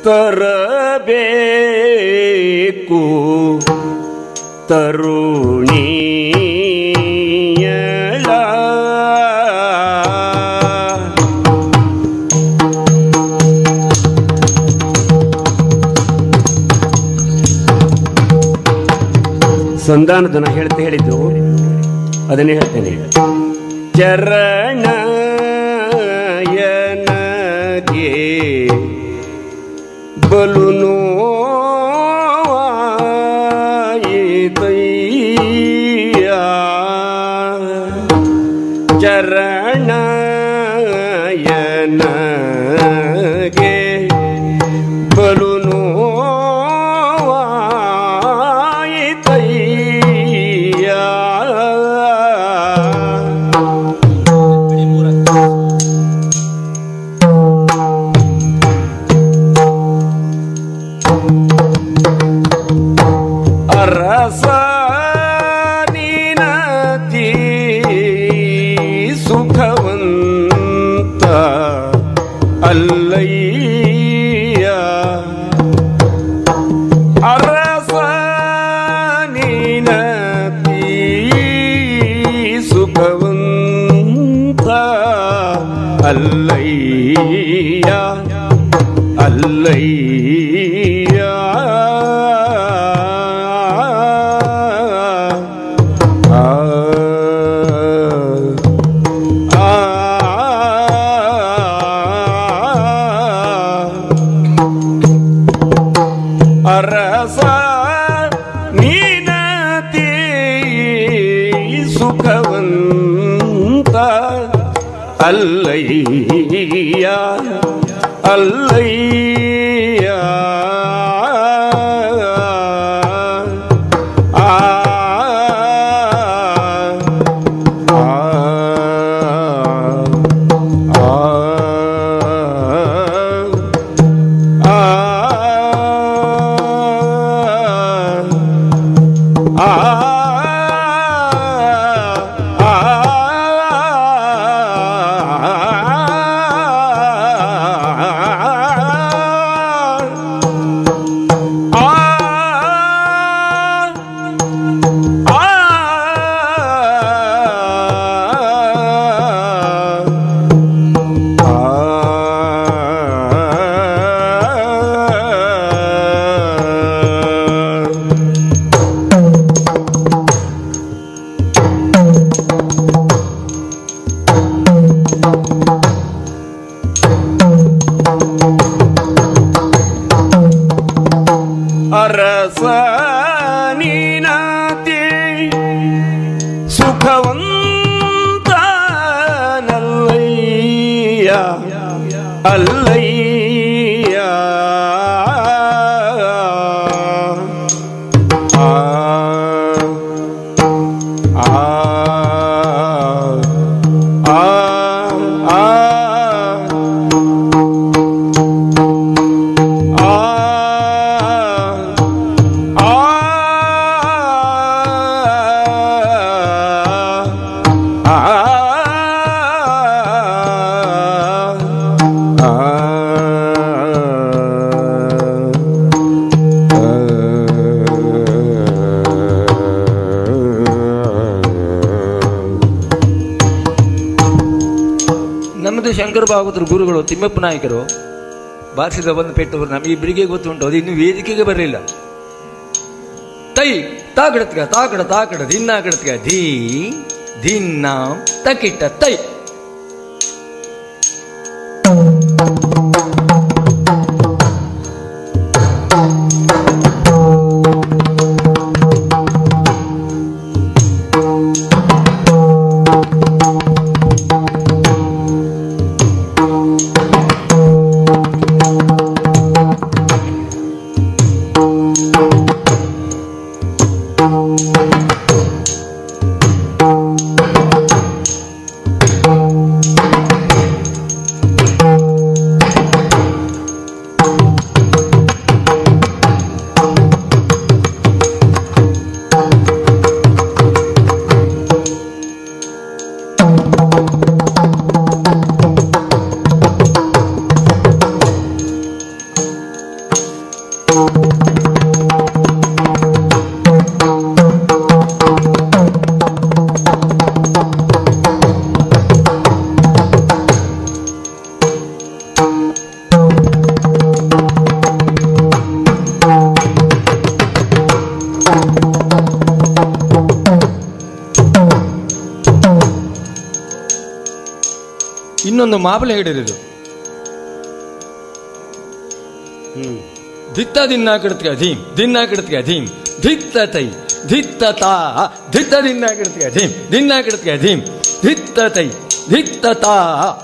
ತರಬೇಕು ತರುಣಿಯಳ ಸಂಧಾನದನ ಹೇಳ್ತಾ ಹೇಳಿದ್ದು ಅದನ್ನೇ ಹೇಳ್ತೇನೆ ಚರಣಯನಗೆ ಬಲು ನೋವಾಯಿತಯ್ಯ ಚರಣಯನಗೆ ಬಲು ನೋವಾಯಿತಯ್ಯ ಅರಸ ನೀನತಿ ಸುಖವಂತ ಅಲ್ಲಯ್ಯ ಅರಸ ನೀನತಿ ಸುಖವಂತ ಅಲ್ಲಯ್ಯ ಅಲ್ಲಯ್ಯ ಆ ಆ ಅರಸ ನೀನತಿ ಸುಖವಂತ ಅಲ್ಲಯ್ಯ ಅಲ್ಲಯ್ಯ ಆ ಅರಸ ನೀನಾತಿ ಸುಖವಂತನಲ್ಲಯ್ಯ ಅಲ್ಲಯ್ಯ ಆ ಆ ಆ ಆ ನಮ್ಮದು ಶಂಕರ ಭಾಗವತರ ಗುರುಗಳು ತಿಮ್ಮಪ್ಪ ನಾಯಕರು ಬಾರಿಸಿದ ಒಂದು ಪೆಟ್ಟು ನಮಗೆ ಇಬ್ಬರಿಗೆ ಗೊತ್ತುಂಟು ಅದು ಇನ್ನು ವೇದಿಕೆಗೆ ಬರಲಿಲ್ಲ ತೈ ತಾಕಡತ್ಗ ತಾಕಡ ತಾಕಡ ದಿನ್ನ ಕಡತ್ಗ ಧೀ ದಿನ್ನ ತಕಿಟ್ಟ ತೈ ಆ ಇನ್ನೊಂದು ಮಾಬಲೆ ಹಿಡಿದು ದಿತ್ತ ದಿನ್ನ ಕಿಡ್ತಿಗೆ ಧೀಮ್ ದಿನ್ನ ಕಿಡ್ತಿಗೆ ಧೀಮ್ ಧಿತ್ತ ತೈ ಧಿತ್ತ ತಾ ಧಿತ್ತ ದಿನ್ನ ಕಿಡ್ತಿಗೆ ಧೀಮ್ ದಿನ್ನ ಕಿಡ್ತಿಗೆ ಧೀಮ್ ಧಿತ್ತ ತೈ ಧಿತ್ತ ತಾ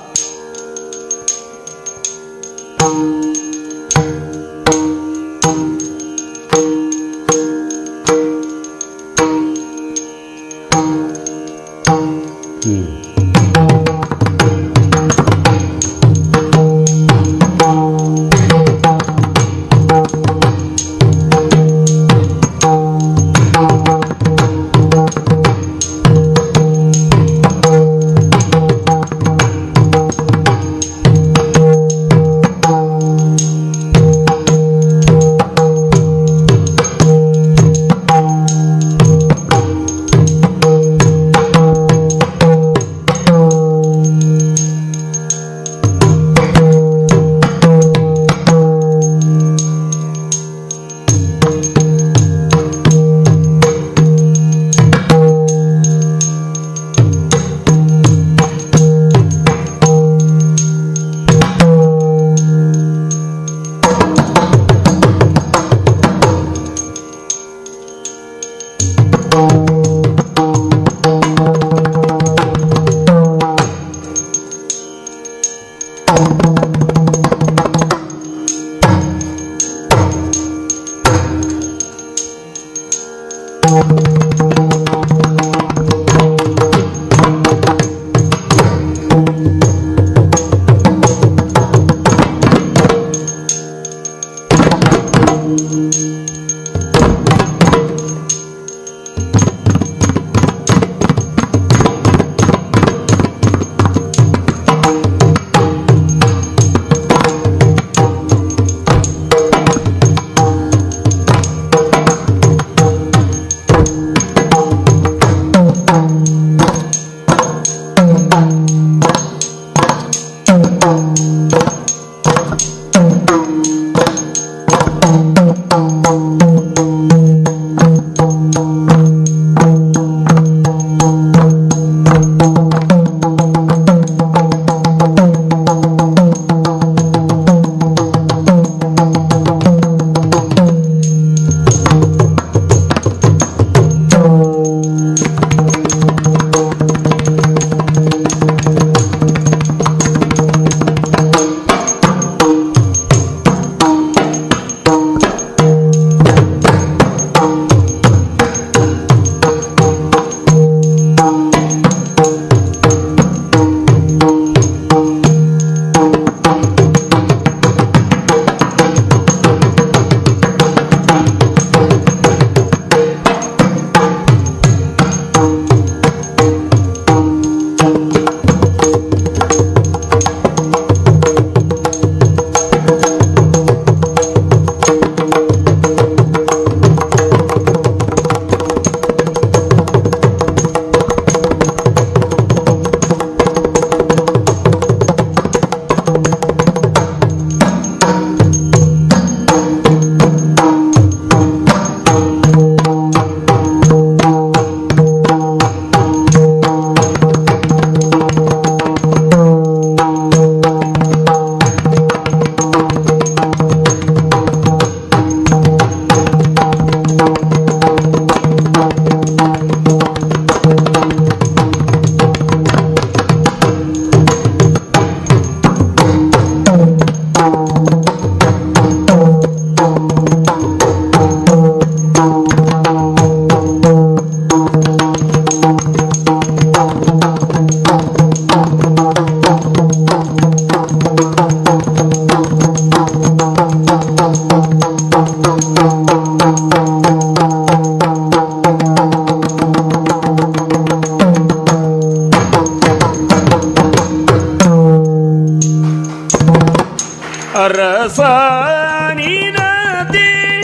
ಅರಸಾನಿನದೆ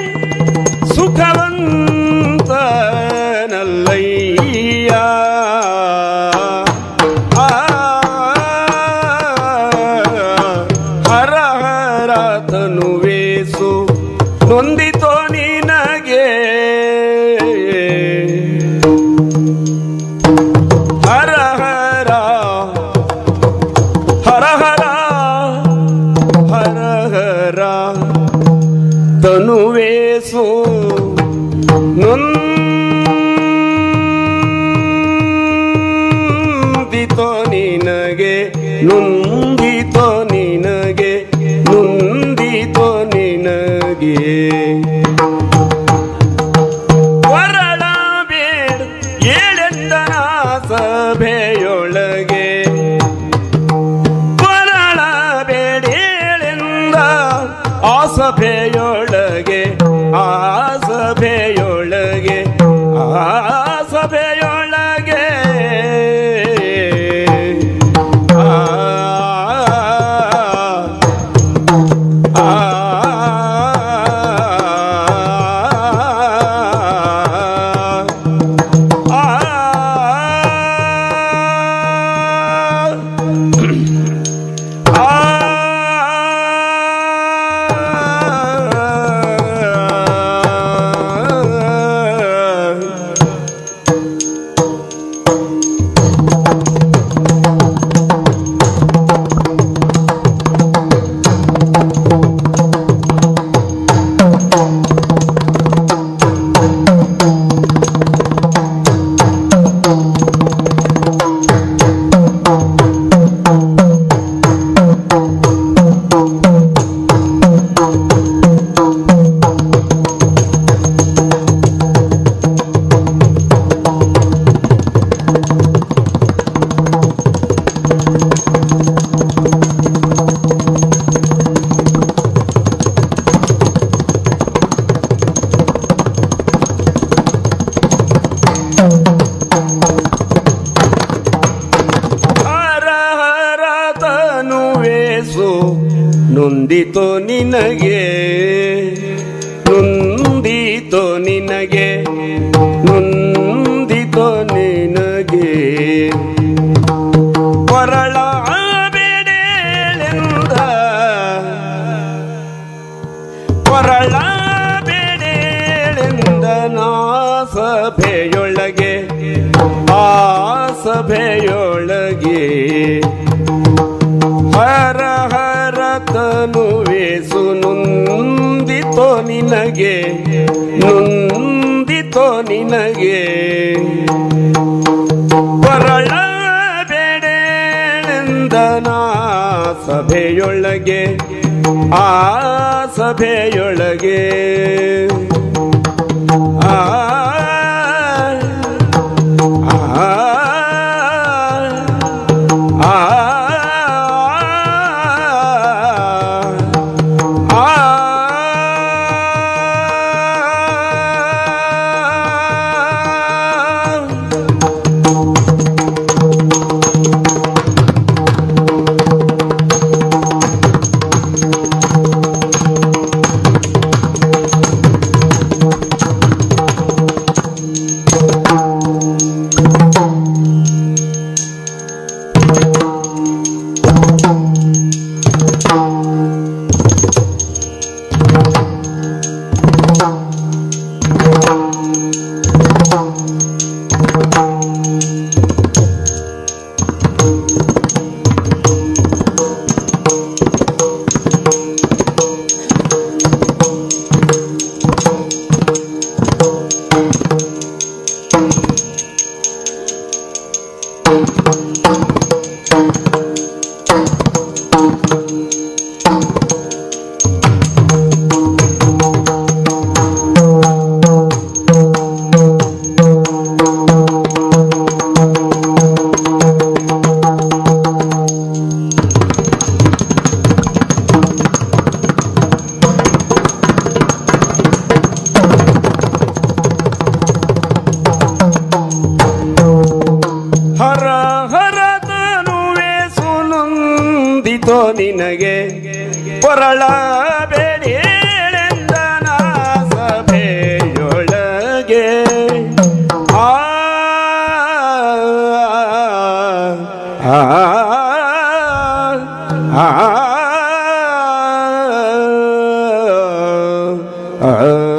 ಸುಖವಂತನಲ್ಲಯ್ಯ ಆ, ಹರ ಹರ ತನುವೇಸು ನೊಂದಿತೋ ನಿನಗೆ ಹರ ಹರ ಹರ ತನುವೇಸು ನೊಂದಿತೋ ನಿನಗೆ ನೊಂದಿತೋ ನಿನಗೆ ನೊಂದಿತೋ ನಿನಗೆ ಹೊರಳ ಬೇಡ ಏಳೆಂದನ ಸಭೆಯೊಳಗೆ ಹೊರಳ ಬೇಡೇಳೆಂದ ಆ ಸಭೆಯೊಳಗೆ ಆ ಸಭೆಯೊಳಗೆ ಆ ಸಭೆಯೊಳಗೆ ಆ ಹರ ಹರ ತನುವೇಸು ನೊಂದಿತೋ ನಿನಗೆ ನೊಂದಿತೋ ನಿನಗೆ ನೊಂದಿತೋ ನಿನಗೆ ಹೊರಳ ಬೇಡೇಳೆಂದ ಹೊರಳ ಬೇಡೇಳೆಂದ ನಾ ಸಭೆಯೊಳಗೆ ಆ ಸಭೆಯೊಳಗೆ ಹರ ಹರ ತನುವೇಸು ನೊಂದಿತೋ ನಿನಗೆ ನೊಂದಿತೋ ನಿನಗೆ ಹೊರಳ ಬೇಡೇಳೆಂದನ ಸಭೆಯೊಳಗೆ ಆ ಸಭೆಯೊಳಗೆ ಆ ಆ ಆ ಹರ ಹರ ತನುವೆ ಸುನಂದಿತೋ ನಿನಗೆ ಪೊರಳ ಬೇಡೇಳೆಂದನ ಸಭೆಯೊಳಗೆ ಆ ಆ ಆ ಆ